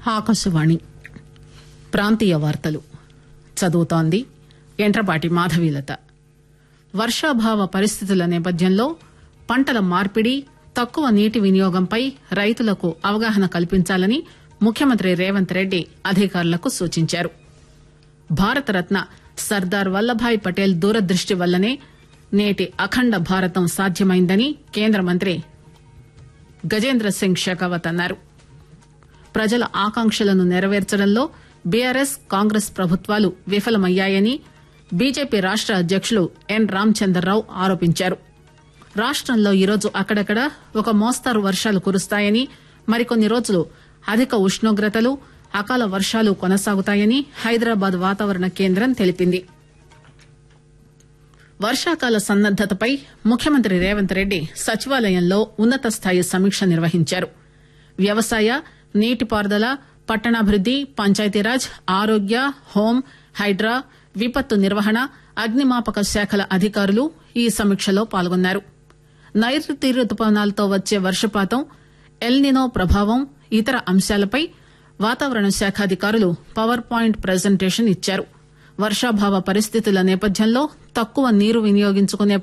ఆకాశవాణి ప్రాంతీయ వార్తలు చదువుతోంది ఎంట్రపాటి మాధవీలత వర్షాభావ పరిస్థితుల నేపథ్యంలో పంటల మార్పిడి తక్కువ నీటి వినియోగంపై రైతులకు అవగాహన కల్పించాలని ముఖ్యమంత్రి రేవంత్ రెడ్డి అధికారులకు సూచించారు భారతరత్న సర్దార్ వల్లభాయ్ పటేల్ దూరదృష్టి వల్లనే నేటి అఖండ భారతం సాధ్యమైందని కేంద్ర మంత్రి గజేంద్ర సింగ్ షెకావత్ అన్నారు ప్రజల ఆకాంక్షలను నెరవేర్చడంలో బీఆర్ఎస్ కాంగ్రెస్ ప్రభుత్వాలు విఫలమయ్యాయని బీజేపీ రాష్ట అధ్యకులు ఎన్ రామచందర్రావు ఆరోపించారు రాష్టంలో ఈరోజు అక్కడక్కడ ఒక మోస్తారు వర్షాలు కురుస్తాయని మరికొన్ని రోజులు అధిక ఉష్ణోగ్రతలు అకాల వర్షాలు కొనసాగుతాయని హైదరాబాద్ వాతావరణ కేంద్రం తెలిపింది వర్షాకాల సన్నద్దతపై ముఖ్యమంత్రి రేవంత్ రెడ్డి సచివాలయంలో ఉన్నత స్థాయి సమీక్ష నిర్వహించారు వ్యవసాయ నీటిపారుదల పట్టణాభివృద్ది పంచాయతీరాజ్ ఆరోగ్య హోం హైడ్రా విపత్తు నిర్వహణ అగ్నిమాపక శాఖల అధికారులు ఈ సమీక్షలో పాల్గొన్నారు నైరుతి రుతుపవనాలతో వచ్చే వర్షపాతం ఎల్నినో ప్రభావం ఇతర అంశాలపై వాతావరణ శాఖ అధికారులు పవర్ పాయింట్ ప్రజెంటేషన్ ఇచ్చారు వర్షాభావ పరిస్థితుల నేపథ్యంలో తక్కువ నీరు వినియోగించుకునే